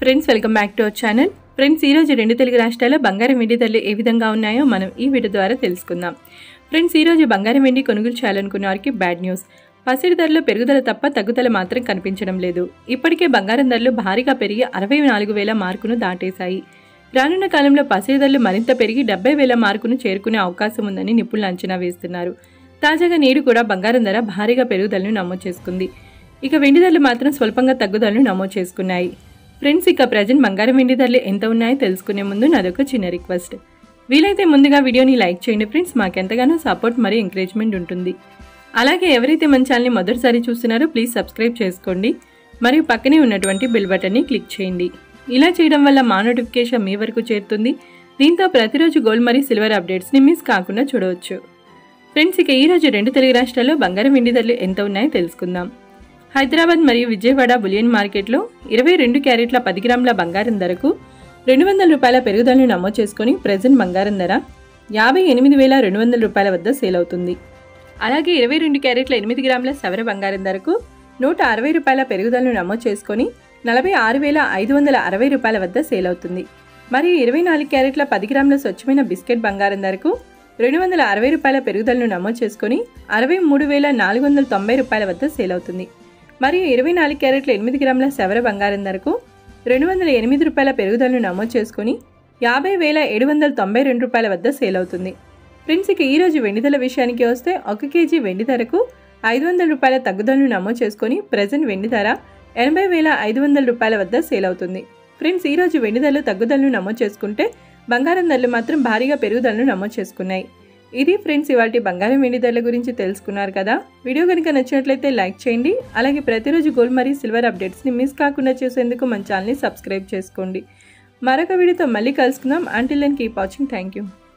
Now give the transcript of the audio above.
friends welcome back to our channel friends ఈరోజు రెండు తెలుగు రాష్ట్రాల బంగారం వెండి ధరలు ఏ విధంగా ఉన్నాయో మనం ఈ వీడియో ద్వారా తెలుసుకుందాం ఫ్రెండ్స్ ఈరోజు బంగారం వెండి కొనుగోలు చేయాలనుకున్న వారికి బ్యాడ్ న్యూస్ పసిడి ధరలో పెరుగుదల తప్ప తగ్గుదల మాత్రం కనిపించడం లేదు ఇప్పటికే బంగారం ధరలు భారీగా పెరిగి అరవై నాలుగు వేల మార్కును దాటేశాయి రానున్న కాలంలో పసిడి ధరలు మరింత పెరిగి డెబ్బై వేల మార్కును చేరుకునే అవకాశం ఉందని నిపుణులు అంచనా వేస్తున్నారు తాజాగా నేడు కూడా బంగారం ధర భారీగా పెరుగుదలను నమోదు చేసుకుంది ఇక వెండి ధరలు మాత్రం స్వల్పంగా తగ్గుదలను నమోదు చేసుకున్నాయి ఫ్రెండ్స్ ఇక ప్రజెంట్ బంగారం వెండి ధరలు ఎంత ఉన్నాయో తెలుసుకునే ముందు నాదొక చిన్న రిక్వెస్ట్ వీలైతే ముందుగా వీడియోని లైక్ చేయండి ఫ్రెండ్స్ మాకెంతగానో సపోర్ట్ మరియు ఎంకరేజ్మెంట్ ఉంటుంది అలాగే ఎవరైతే మన ఛానల్ని మొదటిసారి చూస్తున్నారో ప్లీజ్ సబ్స్క్రైబ్ చేసుకోండి మరియు పక్కనే ఉన్నటువంటి బెల్ బటన్ని క్లిక్ చేయండి ఇలా చేయడం వల్ల మా నోటిఫికేషన్ మీ వరకు చేరుతుంది దీంతో ప్రతిరోజు గోల్డ్ మరియు సిల్వర్ అప్డేట్స్ని మిస్ కాకుండా చూడవచ్చు ఫ్రెండ్స్ ఇక ఈరోజు రెండు తెలుగు రాష్ట్రాల్లో బంగారం వెండి ధరలు ఎంత ఉన్నాయో తెలుసుకుందాం హైదరాబాద్ మరియు విజయవాడ బులియన్ మార్కెట్లో ఇరవై రెండు క్యారెట్ల పది గ్రాముల బంగారం ధరకు రెండు వందల రూపాయల పెరుగుదలను నమోదు చేసుకుని ప్రజెంట్ బంగారం ధర యాభై ఎనిమిది వేల రెండు వందల రూపాయల వద్ద సేల్ అవుతుంది అలాగే ఇరవై రెండు క్యారెట్ల ఎనిమిది గ్రాముల సవర బంగారం ధరకు నూట అరవై రూపాయల పెరుగుదలను నమోదు చేసుకొని నలభై ఆరు వేల ఐదు వందల అరవై రూపాయల వద్ద సేల్ అవుతుంది మరియు ఇరవై నాలుగు క్యారెట్ల పది గ్రాముల స్వచ్ఛమైన బిస్కెట్ బంగారం ధరకు రెండు వందల అరవై రూపాయల పెరుగుదలను నమోదు చేసుకొని అరవై మూడు వేల నాలుగు వందల తొంభై రూపాయల వద్ద సేల్ అవుతుంది మరియు ఇరవై నాలుగు క్యారెట్ల ఎనిమిది గ్రాముల సవర బంగారం ధరకు రెండు వందల ఎనిమిది రూపాయల పెరుగుదలను నమోదు చేసుకొని యాభై వేల ఏడు వందల తొంభై రెండు రూపాయల వద్ద సేల్ అవుతుంది ఫ్రెండ్స్ ఇక ఈరోజు వెండి ధరల విషయానికి వస్తే ఒక కేజీ వెండి ధరకు ఐదు వందల రూపాయల తగ్గుదలను నమోదు చేసుకొని ప్రజెంట్ వెండి ధర ఎనభై వేల ఐదు వందల రూపాయల వద్ద సేల్ అవుతుంది ఫ్రెండ్స్ ఈరోజు వెండి ధరలు తగ్గుదలను నమోదు చేసుకుంటే బంగారం ధరలు మాత్రం భారీగా పెరుగుదలను నమోదు చేసుకున్నాయి ఇది ఫ్రెండ్స్ ఇవాటి బంగారం వెండి ధరల గురించి తెలుసుకున్నారు కదా వీడియో కనుక నచ్చినట్లయితే లైక్ చేయండి అలాగే ప్రతిరోజు గోల్డ్ మరియు సిల్వర్ అప్డేట్స్ని మిస్ కాకుండా చూసేందుకు మన ఛానల్ని సబ్స్క్రైబ్ చేసుకోండి మరొక వీడియోతో మళ్ళీ కలుసుకుందాం until and keep watching thank you